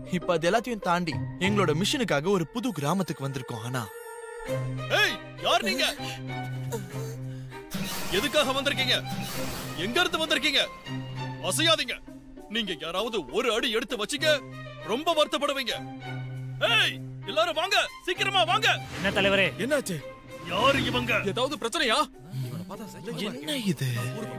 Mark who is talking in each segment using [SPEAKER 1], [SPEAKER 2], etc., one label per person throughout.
[SPEAKER 1] இப்ப அது எல்லாத்தையும் தாண்டி எங்களோட மிஷனுக்காக ஒரு புது கிராமத்துக்கு வந்திருக்கோம் ஆனா
[SPEAKER 2] ஏய் யார் நீங்க எதுக்காக வந்திருக்கீங்க எங்க இருந்து வந்திருக்கீங்க அசையாதீங்க நீங்க யாராவது ஒரு அடி எடுத்து வச்சீங்க ரொம்ப வருத்தப்படுவீங்க ஏய் எல்லாரும் வாங்க சீக்கிரமா வாங்க
[SPEAKER 3] என்ன தலைவரே
[SPEAKER 4] என்னாச்சு
[SPEAKER 2] யாரு இவங்க
[SPEAKER 4] ஏதாவது பிரச்சனையா
[SPEAKER 1] என்ன இது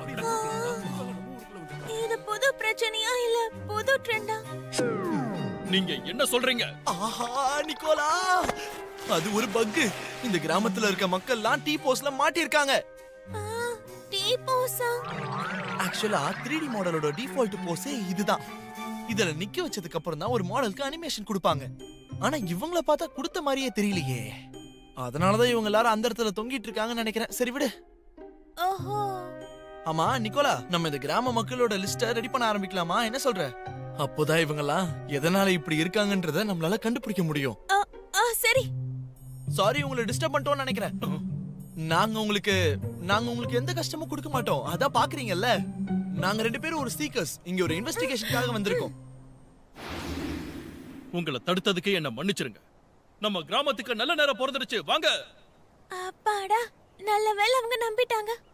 [SPEAKER 5] இது புது பிரச்சனையா இல்ல புது ட்ரெண்டா
[SPEAKER 2] நீங்க என்ன சொல்றீங்க
[SPEAKER 1] ஆஹா நிக்கோலா அது ஒரு பக்கு இந்த கிராமத்துல இருக்க மக்கள்லாம் டீ போஸ்ட்ல மாட்டியிருக்காங்க
[SPEAKER 5] டீ போஸா
[SPEAKER 1] ஆக்சுவலா த்ரீ டி மாடலோட டிஃபால்ட் போஸே இதுதான் இதுல நிக்க வச்சதுக்கு அப்புறம் தான் ஒரு மாடலுக்கு அனிமேஷன் கொடுப்பாங்க ஆனா இவங்கள பார்த்தா கொடுத்த மாதிரியே தெரியலையே அதனாலதான் இவங்க எல்லாரும் அந்த இடத்துல தொங்கிட்டு இருக்காங்கன்னு நினைக்கிறேன் சரி விடு
[SPEAKER 5] ஓஹோ
[SPEAKER 1] ஆமா நிக்கோலா நம்ம இந்த கிராம மக்களோட லிஸ்ட ரெடி பண்ண ஆரம்பிக்கலாமா என்ன சொல்ற அப்போதான் இவங்கெல்லாம் எதனால இப்படி இருக்காங்கன்றத நம்மளால கண்டுபிடிக்க முடியும்
[SPEAKER 5] ஆ, ஆ சரி
[SPEAKER 1] சாரி உங்களை டிஸ்டர்ப் பண்ணிட்டோம்னு நினைக்கிறேன் நாங்க உங்களுக்கு நாங்க உங்களுக்கு எந்த கஷ்டமும் கொடுக்க மாட்டோம் அதான் பாக்குறீங்கல்ல நாங்க ரெண்டு பேரும் ஒரு சீக்கர்ஸ் இங்க ஒரு இன்வெஸ்டிகேஷனுக்காக வந்திருக்கோம்
[SPEAKER 2] உங்களை தடுத்ததுக்கு என்ன மன்னிச்சிருங்க நம்ம கிராமத்துக்கு நல்ல நேரம் பிறந்துடுச்சு வாங்க
[SPEAKER 5] அப்பாடா நல்ல வேளை அவங்க நம்பிட்டாங்க